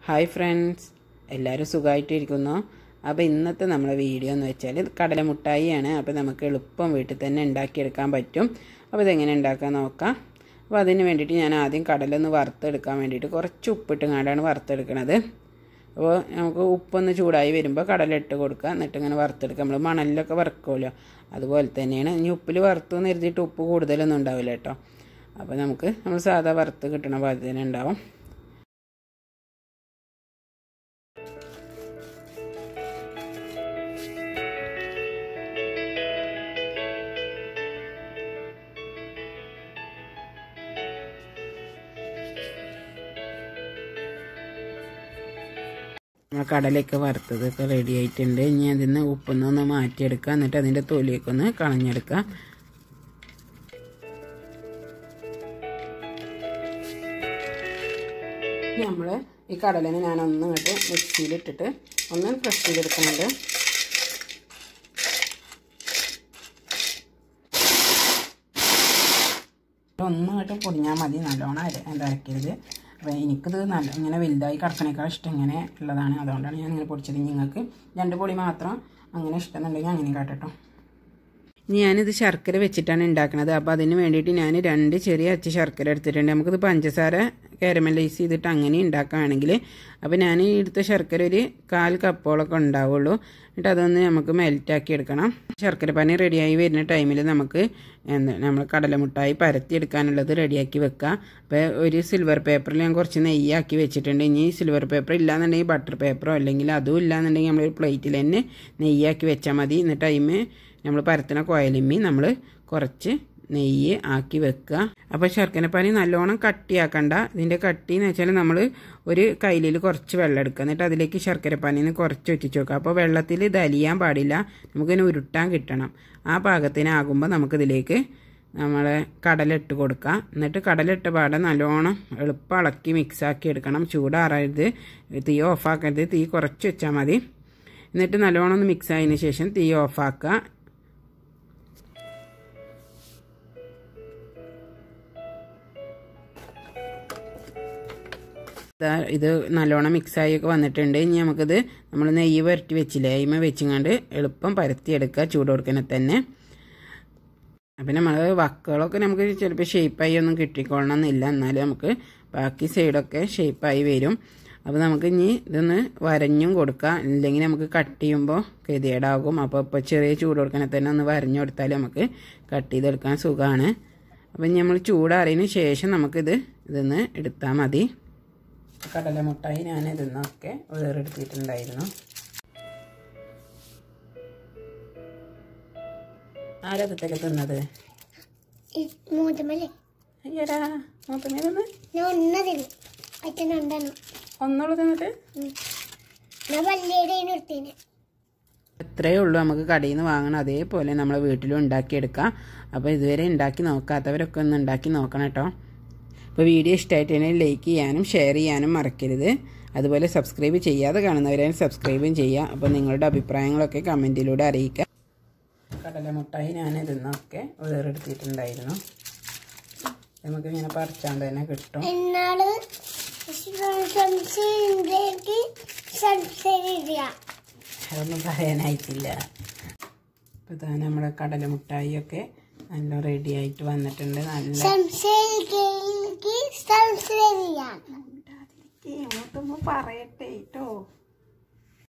hi friends എല്ലാവരും സുഖമായിട്ടിരിക്കുന്നു അപ്പോൾ ഇന്നത്തെ നമ്മളെ വീഡിയോ എന്ന് വെച്ചാൽ ഇത് കടലമുട്ടായിയാണ് അപ്പോൾ നമുക്ക് എളുപ്പം വീട്ടിൽ തന്നെ ഉണ്ടാക്കിയെടുക്കാൻ പറ്റും അപ്പോൾ ഇതെങ്ങനെ ഉണ്ടാക്കാൻ നോക്കാം അപ്പോൾ അതിന് വേണ്ടിയിട്ട് ഞാൻ ആദ്യം കടലൊന്ന് വറുത്തെടുക്കാൻ വേണ്ടിയിട്ട് കുറച്ച് ഉപ്പിട്ടുങ്ങാണ്ടാണ് വറുത്തെടുക്കണത് അപ്പോൾ നമുക്ക് ഉപ്പൊന്ന് ചൂടായി വരുമ്പോൾ കടല ഇട്ട് കൊടുക്കുക എന്നിട്ട് ഇങ്ങനെ വറുത്തെടുക്കുക നമ്മൾ മണലിലൊക്കെ വറുക്കുമല്ലോ അതുപോലെ തന്നെയാണ് ഇനി ഉപ്പിൽ വറുത്തു എന്ന് കരുതിയിട്ട് ഉപ്പ് കൂടുതലൊന്നും ഉണ്ടാവില്ല കേട്ടോ അപ്പോൾ നമുക്ക് നമ്മൾ സാധാ വറുത്ത് കിട്ടണ പോലെ തന്നെ ഉണ്ടാവും കടലയൊക്കെ വറുത്തതൊക്കെ റെഡി ആയിട്ടുണ്ട് ഇനി അതിൽ നിന്ന് ഉപ്പൊന്നൊന്ന് മാറ്റിയെടുക്കുക എന്നിട്ട് അതിൻ്റെ തൊലിയൊക്കെ ഒന്ന് കളഞ്ഞെടുക്കുക നമ്മൾ ഈ കടലിനെ ഞാൻ ഒന്ന് ഇങ്ങോട്ട് മിക്സിയിലിട്ടിട്ട് ഒന്ന് പ്രസ് ചെയ്തെടുക്കുന്നുണ്ട് ഒന്ന് ഇങ്ങോട്ട് പൊടിഞ്ഞാൽ മതി നല്ലോണം അര അരക്കരുത് അപ്പോൾ എനിക്കിത് നല്ല ഇങ്ങനെ വലുതായി കിടക്കണേക്കാൾ ഇഷ്ടം ഇങ്ങനെ ഉള്ളതാണ് അതുകൊണ്ടാണ് ഞാൻ ഇങ്ങനെ പൊടിച്ചത് നിങ്ങൾക്ക് രണ്ട് പൊടി മാത്രം അങ്ങനെ ഇഷ്ടം എന്നുണ്ടെങ്കിൽ അങ്ങനെ കാട്ടട്ടോ ഇനി ഞാനിത് ശർക്കര വെച്ചിട്ടാണ് ഉണ്ടാക്കുന്നത് അപ്പോൾ അതിന് വേണ്ടിയിട്ട് ഞാൻ രണ്ട് ചെറിയ അച്ച് ശർക്കര എടുത്തിട്ടുണ്ട് നമുക്കിത് പഞ്ചസാര കാരമലൈസ് ചെയ്തിട്ട് അങ്ങനെ ഉണ്ടാക്കുകയാണെങ്കിൽ അപ്പോൾ ഞാൻ ഈ എടുത്ത ശർക്കര ഒരു കാൽ കപ്പോളൊക്കെ ഉണ്ടാവുള്ളൂ എന്നിട്ട് അതൊന്ന് നമുക്ക് മെൽറ്റാക്കി എടുക്കണം ശർക്കര പനി റെഡിയായി വരുന്ന ടൈമിൽ നമുക്ക് എന്താ നമ്മൾ കടലമുട്ടായി പരത്തിയെടുക്കാനുള്ളത് റെഡിയാക്കി വെക്കുക അപ്പോൾ ഒരു സിൽവർ പേപ്പറിൽ ഞാൻ കുറച്ച് നെയ്യാക്കി വെച്ചിട്ടുണ്ട് ഇനി സിൽവർ പേപ്പർ ഇല്ലാന്നുണ്ടെങ്കിൽ ബട്ടർ പേപ്പറോ അല്ലെങ്കിൽ അതും ഇല്ലാന്നുണ്ടെങ്കിൽ നമ്മളൊരു പ്ലേറ്റിൽ തന്നെ നെയ്യാക്കി വെച്ചാൽ മതി എന്നിട്ട് അതിന് നമ്മൾ പരത്തുന്ന കോയലിമ്മി നമ്മൾ കുറച്ച് നെയ്യ് ആക്കി വെക്കുക അപ്പോൾ ശർക്കരപ്പാനി നല്ലോണം കട്ടിയാക്കണ്ട ഇതിൻ്റെ കട്ടി എന്ന് വെച്ചാൽ നമ്മൾ ഒരു കയ്യിലിൽ കുറച്ച് വെള്ളം എടുക്കുക എന്നിട്ട് അതിലേക്ക് ശർക്കരപ്പാനിന്ന് കുറച്ച് ഒറ്റിച്ച് വെക്കുക അപ്പോൾ വെള്ളത്തിൽ ഇത് അലിയാൻ പാടില്ല നമുക്കിതിനെ ഉരുട്ടാൻ കിട്ടണം ആ പാകത്തിനാകുമ്പോൾ നമുക്കിതിലേക്ക് നമ്മളെ കടലിട്ട് കൊടുക്കുക എന്നിട്ട് കടലിട്ട പാടെ നല്ലോണം എളുപ്പം ഇളക്കി മിക്സാക്കി എടുക്കണം ചൂടാറരുത് തീ ഓഫാക്കരുത് തീ കുറച്ച് വെച്ചാൽ മതി എന്നിട്ട് നല്ലോണം ഒന്ന് മിക്സ് ആയതിന് ശേഷം തീ ഓഫാക്കുക ഇത് നല്ലോണം മിക്സായി ഒക്കെ വന്നിട്ടുണ്ട് ഇനി നമുക്കിത് നമ്മൾ നെയ്യ് പുരട്ടി വെച്ചില്ലേ അയിമ വെച്ചിങ്ങാണ്ട് എളുപ്പം പരത്തിയെടുക്കുക ചൂട് കൊടുക്കണ തന്നെ അപ്പം നമ്മൾ വക്കുകളൊക്കെ നമുക്ക് ചിലപ്പോൾ ഷേപ്പായി ഒന്നും കിട്ടിക്കൊള്ളണം എന്നില്ല എന്നാലും നമുക്ക് ബാക്കി സൈഡൊക്കെ ഷേപ്പായി വരും അപ്പോൾ നമുക്ക് ഇനി ഇതൊന്ന് വരഞ്ഞും കൊടുക്കാം ഇല്ലെങ്കിൽ നമുക്ക് കട്ട് ചെയ്യുമ്പോൾ ഗതികേടാകും അപ്പോൾ ഇപ്പോൾ ചെറിയ ചൂട് കൊടുക്കണ തന്നെ ഒന്ന് വരഞ്ഞു കൊടുത്താൽ നമുക്ക് കട്ട് ചെയ്തെടുക്കാൻ സുഖമാണ് അപ്പം നമ്മൾ ചൂടാറിയതിന് ശേഷം നമുക്കിത് ഇതൊന്ന് എടുത്താൽ മതി കടലമുട്ടായി ഞാൻ ഇതിന്നൊക്കെ വേറെടുത്തിട്ടുണ്ടായിരുന്നു ആരകത്തൊക്കെ തിന്നത് മൂത്തമ്മല്ലേ അയ്യടാ മൂത്തമ്മ തിന്ന് ഞാൻ ഒന്നതിന് അച്ഛൻ രണ്ടെണ്ണം ഒന്നുള്ളൂ തിന്നിട്ട് ഞാൻ വല്യയുടെ എടുത്തേനെ എത്രയേ ഉള്ളൂ നമുക്ക് കടയിൽ നിന്ന് വാങ്ങണം അതേപോലെ നമ്മൾ വീട്ടിലും ഉണ്ടാക്കിയെടുക്കാം അപ്പോൾ ഇതുവരെ ഉണ്ടാക്കി നോക്കാത്തവരൊക്കെ ഒന്ന് ഉണ്ടാക്കി നോക്കണം കേട്ടോ അപ്പോൾ വീഡിയോ ഇഷ്ടമായിട്ടുണ്ടെങ്കിൽ ലൈക്ക് ചെയ്യാനും ഷെയർ ചെയ്യാനും മറക്കരുത് അതുപോലെ സബ്സ്ക്രൈബ് ചെയ്യാതെ കാണുന്നവരെ സബ്സ്ക്രൈബും ചെയ്യുക അപ്പോൾ നിങ്ങളുടെ അഭിപ്രായങ്ങളൊക്കെ കമൻറ്റിലൂടെ അറിയിക്കുക കടലമുട്ടായി ഞാൻ ഇതിന്നൊക്കെ വേറെടുത്തിട്ടുണ്ടായിരുന്നു നമുക്കിങ്ങനെ പറിച്ചാണ്ട് തന്നെ കിട്ടും എന്നാള് സംശയത്തിലേക്ക് സംശയില്ല അതൊന്നും പറയാനായിട്ടില്ല അപ്പോൾ ഇതാ നമ്മുടെ കടലമുട്ടായിയൊക്കെ നല്ല റെഡി ആയിട്ട് വന്നിട്ടുണ്ട് നല്ല സംശയിലേക്ക് സംശയില്ല മൂത്തമ്മ പറയട്ടെ കേട്ടോ